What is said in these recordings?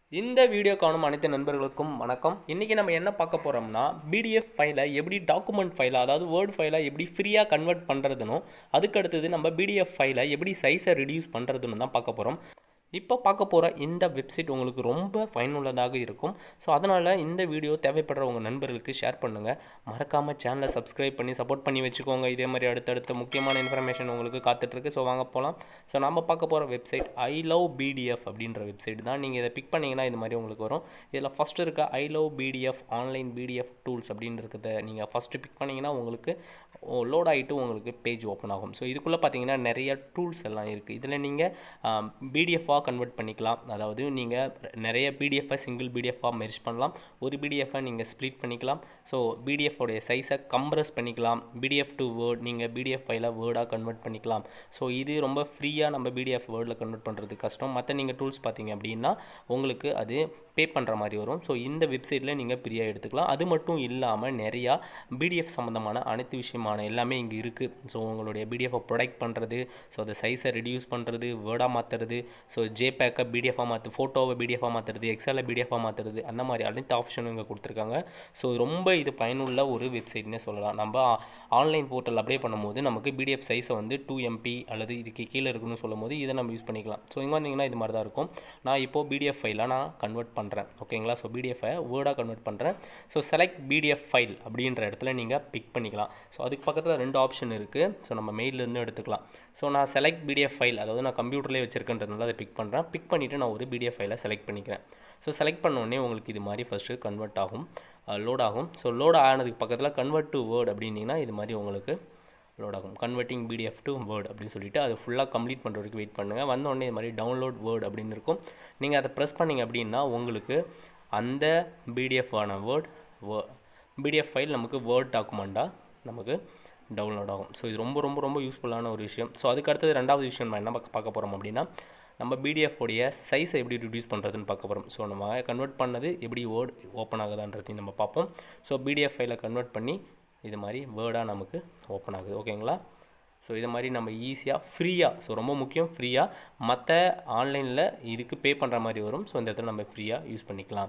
இந்த வீடியோ காணும் அனைத்து நண்பர்களுக்கும் வணக்கம் இன்றைக்கி நம்ம என்ன பார்க்க போகிறோம்னா பிடிஎஃப் ஃபைலை எப்படி டாக்குமெண்ட் ஃபைலை அதாவது வேர்ட் ஃபைலை எப்படி ஃப்ரீயாக கன்வெர்ட் பண்ணுறதுனும் அதுக்கு அடுத்தது நம்ம பிடிஎஃப் ஃபைலை எப்படி சைஸை ரெடியூஸ் பண்ணுறதுன்னு தான் பார்க்க போகிறோம் இப்போ பார்க்க போகிற இந்த வெப்சைட் உங்களுக்கு ரொம்ப பயனுள்ளதாக இருக்கும் ஸோ அதனால் இந்த வீடியோ தேவைப்படுற உங்கள் நண்பர்களுக்கு ஷேர் பண்ணுங்கள் மறக்காமல் சேனலை சப்ஸ்கிரைப் பண்ணி சப்போர்ட் பண்ணி வச்சுக்கோங்க இதே மாதிரி அடுத்தடுத்த முக்கியமான இன்ஃபர்மேஷன் உங்களுக்கு காத்துட்ருக்கு ஸோ வாங்க போகலாம் ஸோ நம்ம பார்க்க போகிற வெப்சைட் ஐ லவ் பிடிஎஃப் அப்படின்ற வெப்சைட் தான் நீங்கள் இதை பிக் பண்ணிங்கன்னா இது மாதிரி உங்களுக்கு வரும் இதில் ஃபஸ்ட்டு இருக்க I love PDF online PDF tools அப்படின்னு இருக்கிறத நீங்கள் ஃபஸ்ட்டு பிக் பண்ணிங்கன்னா உங்களுக்கு லோட் ஆகிட்டு உங்களுக்கு பேஜ் ஓப்பன் ஆகும் ஸோ இதுக்குள்ளே பார்த்தீங்கன்னா நிறைய டூல்ஸ் எல்லாம் இருக்குது இதில் நீங்கள் பிடிஎஃபாக கன்வெர்ட் பண்ணிக்கலாம் அதாவது நீங்கள் நிறைய பிடிஎஃபை சிங்கிள் பிடிஎஃபாக மெர்ஜ் பண்ணலாம் ஒரு பிடிஎஃபை நீங்கள் ஸ்ப்ளிட் பண்ணிக்கலாம் ஸோ பிடிஎஃபோடைய சைஸை கம்ப்ரஸ் பண்ணிக்கலாம் பிடிஎஃப் டு வேர்ட் நீங்கள் பிடிஎஃப் ஃபைலை வேர்டாக கன்வெர்ட் பண்ணிக்கலாம் ஸோ இது ரொம்ப ஃப்ரீயாக நம்ம பிடிஎஃப் வேர்டில் கன்வெர்ட் பண்ணுறது கஷ்டம் மற்ற நீங்கள் டூல்ஸ் பார்த்தீங்க அப்படின்னா உங்களுக்கு அது பே பண்ணுற மாதிரி வரும் ஸோ இந்த வெப்சைட்டில் நீங்கள் ஃப்ரீயாக எடுத்துக்கலாம் அது மட்டும் இல்லாமல் நிறையா பிடிஎஃப் சம்மந்தமான அனைத்து விஷயமான எல்லாமே இங்கே இருக்குது ஸோ உங்களுடைய பிடிஎஃபை ப்ரொடக்ட் பண்ணுறது ஸோ அதை சைஸை ரெடியூஸ் பண்ணுறது வேர்டாக மாற்றுறது ஸோ ஜேபேக்கை பிடிஎஃபாக மாற்று ஃபோட்டோவை பிடிஎஃபாக மாற்றுறது எக்ஸலில் பிடிஎஃபாக மாற்றுறது அந்த மாதிரி அனைத்து ஆப்ஷனும் இங்கே கொடுத்துருக்காங்க ஸோ ரொம்ப இது பயனுள்ள ஒரு வெப்சைட்னே சொல்லலாம் நம்ம ஆன்லைன் போர்ட்டல் அப்ளை பண்ணும்போது நமக்கு பிடிஎஃப் சைஸை வந்து டூ எம்பி அல்லது இதுக்கு கீழே இருக்குன்னு சொல்லும் போது இதை நம்ம யூஸ் பண்ணிக்கலாம் ஸோ இங்கே வந்தீங்கன்னா இது மாதிரி தான் இருக்கும் நான் இப்போது பிடிஎஃப் ஃபைலாக நான் கன்வெர்ட் பண்ணுறேன் ஓகேங்களா ஸோ பிடிஎஃபை வேர்டாக கன்வெர்ட் பண்ணுறேன் ஸோ செலக்ட் பிடிஎஃப் ஃபைல் அப்படின்ற இடத்துல நீங்கள் பிக் பண்ணிக்கலாம் ஸோ அதுக்கு பக்கத்தில் ரெண்டு ஆப்ஷன் இருக்குது ஸோ நம்ம மெயிலேருந்து எடுத்துக்கலாம் ஸோ நான் செலக்ட் பிடிஎஃப் ஃபைல் அதாவது நான் கம்ப்யூட்டர்லேயே வச்சிருக்கேன்றதுனால அதை பிக் பண்ணுறேன் பிக் பண்ணிவிட்டு நான் ஒரு பிடிஎஃப் ஃபைலை செலக்ட் பண்ணிக்கிறேன் ஸோ செலக்ட் பண்ணோடனே உங்களுக்கு இது மாதிரி ஃபஸ்ட்டு கன்வெர்ட் ஆகும் லோட் ஆகும் ஸோ லோட் ஆனதுக்கு பக்கத்தில் கன்வெர்ட் டு வேர்ட் அப்படின்னீங்கன்னா இது மாதிரி உங்களுக்கு லோட் ஆகும் கன்வெர்ட்டிங் பிடிஎஃப் டு வேர்ட் அப்படின்னு சொல்லிட்டு அது ஃபுல்லாக கம்ப்ளீட் பண்ணுற வரைக்கும் வெயிட் பண்ணுங்கள் வந்தோடனே இது மாதிரி டவுன்லோட் வேர்ட் அப்படின்னு இருக்கும் நீங்கள் அதை ப்ரெஸ் பண்ணிங்க அப்படின்னா உங்களுக்கு அந்த பிடிஎஃபான வேர்ட் பிடிஎஃப் ஃபைல் நமக்கு வேர்ட் டாக்குமெண்ட்டாக நமக்கு டவுன்லோட் ஆகும் ஸோ இது ரொம்ப ரொம்ப ரொம்ப யூஸ்ஃபுல்லான ஒரு விஷயம் ஸோ அதுக்கு அடுத்தது ரெண்டாவது விஷயம் நம்ம என்ன பார்க்க பார்க்க போகிறோம் அப்படின்னா நம்ம பிடிஎஃப் உடைய சைஸை எப்படி ரிடியூஸ் பண்ணுறதுன்னு பார்க்க போகிறோம் ஸோ நம்ம கன்வெர்ட் பண்ணது எப்படி வேர்ட் ஓப்பன் ஆகுதான்றதையும் நம்ம பார்ப்போம் ஸோ பிடிஎஃப் ஃபைலை கன்வெர்ட் பண்ணி இது மாதிரி வேர்டாக நமக்கு ஓப்பன் ஆகுது ஓகேங்களா ஸோ இது மாதிரி நம்ம ஈஸியாக ஃப்ரீயாக ஸோ ரொம்ப முக்கியம் ஃப்ரீயாக மற்ற ஆன்லைனில் இதுக்கு பே பண்ணுற மாதிரி வரும் ஸோ இந்த இடத்துல நம்ம ஃப்ரீயாக யூஸ் பண்ணிக்கலாம்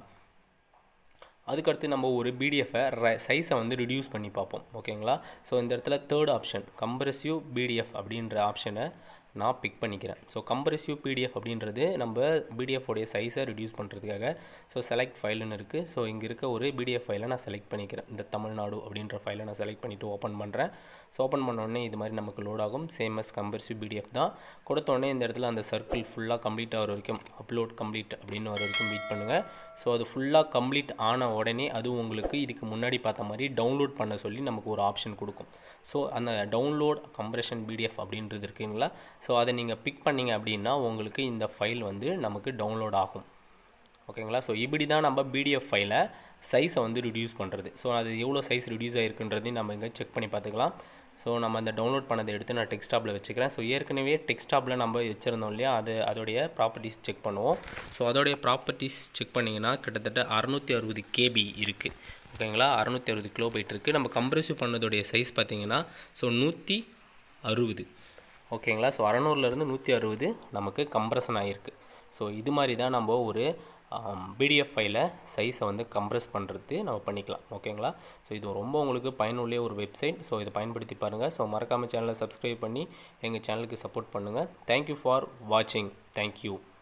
அதுக்கடுத்து நம்ம ஒரு பிடிஎஃபை சைஸை வந்து ரிடியூஸ் பண்ணி பார்ப்போம் ஓகேங்களா ஸோ இந்த இடத்துல தேர்ட் ஆப்ஷன் கம்ப்ரெசிவ் பிடிஎஃப் அப்படின்ற ஆப்ஷனை நான் பிக் பண்ணிக்கிறேன் ஸோ கம்ப்ரெசிவ் பிடிஎஃப் அப்படின்றது நம்ம பிடிஎஃப் உடைய சைஸை ரிடியூஸ் பண்ணுறதுக்காக ஸோ செலக்ட் ஃபைலுன்னு இருக்குது ஸோ இங்கே இருக்க ஒரு பிடிஎஃப் ஃபைலை நான் செலக்ட் பண்ணிக்கிறேன் இந்த தமிழ்நாடு அப்படின்ற ஃபைலை நான் செலக்ட் பண்ணிவிட்டு ஓப்பன் பண்ணுறேன் ஸோ ஓப்பன் பண்ணோடனே இது மாதிரி நமக்கு லோட் ஆகும் சேம் எஸ் கம்பர்சிவ் பிடிஎஃப் தான் கொடுத்தோடனே இந்த இடத்துல அந்த சர்க்கிள் ஃபுல்லாக கம்ப்ளீட் ஆகிற வரைக்கும் அப்லோட் கம்ப்ளீட் அப்படின்னு வர வரைக்கும் வெயிட் பண்ணுங்கள் ஸோ அது ஃபுல்லாக கம்ப்ளீட் ஆன உடனே அது உங்களுக்கு இதுக்கு முன்னாடி பார்த்த மாதிரி டவுன்லோட் பண்ண சொல்லி நமக்கு ஒரு ஆப்ஷன் கொடுக்கும் ஸோ அந்த டவுன்லோட் கம்ப்ரெஷன் பிடிஎஃப் அப்படின்றது இருக்குங்களா ஸோ அதை நீங்கள் பிக் பண்ணிங்க அப்படின்னா உங்களுக்கு இந்த ஃபைல் வந்து நமக்கு டவுன்லோட் ஆகும் ஓகேங்களா ஸோ இப்படி தான் நம்ம பிடிஎஃப் ஃபைலை சைஸை வந்து ரிடியூஸ் பண்ணுறது ஸோ அது எவ்வளோ சைஸ் ரிடியூஸ் ஆகிருக்குன்றதையும் நம்ம இங்கே செக் பண்ணி பார்த்துக்கலாம் ஸோ நம்ம அந்த டவுன்லோட் பண்ணதை எடுத்து நான் டெக்ஸ்டாப்பில் வச்சுக்கிறேன் ஸோ ஏற்கனவே டெக்ஸ்டாப்பில் நம்ம வச்சுருந்தோம் இல்லையா அது அதோடைய ப்ராப்பர்ட்டிஸ் செக் பண்ணுவோம் ஸோ அதோடைய ப்ராப்பர்ட்டிஸ் செக் பண்ணிங்கன்னா கிட்டத்தட்ட அறநூற்றி அறுபது கேபி இருக்குது ஓகேங்களா அறநூற்றி அறுபது கிலோ பைட் இருக்குது நம்ம கம்ப்ரெசிவ் பண்ணதோடைய சைஸ் பார்த்திங்கன்னா ஸோ நூற்றி அறுபது ஓகேங்களா ஸோ அறநூறுலேருந்து நூற்றி அறுபது நமக்கு கம்ப்ரஷன் ஆகிருக்கு ஸோ இது மாதிரி தான் நம்ம ஒரு பிடிஎஃப் ஃபைலை சைஸை வந்து கம்ப்ரெஸ் பண்ணுறது நம்ம பண்ணிக்கலாம் ஓகேங்களா ஸோ இது ரொம்ப உங்களுக்கு பயனுள்ள ஒரு வெப்சைட் ஸோ இதை பயன்படுத்தி பாருங்கள் ஸோ மறக்காமல் சேனலை சப்ஸ்கிரைப் பண்ணி எங்கள் சேனலுக்கு சப்போர்ட் பண்ணுங்கள் தேங்க்யூ ஃபார் வாட்சிங் தேங்க்யூ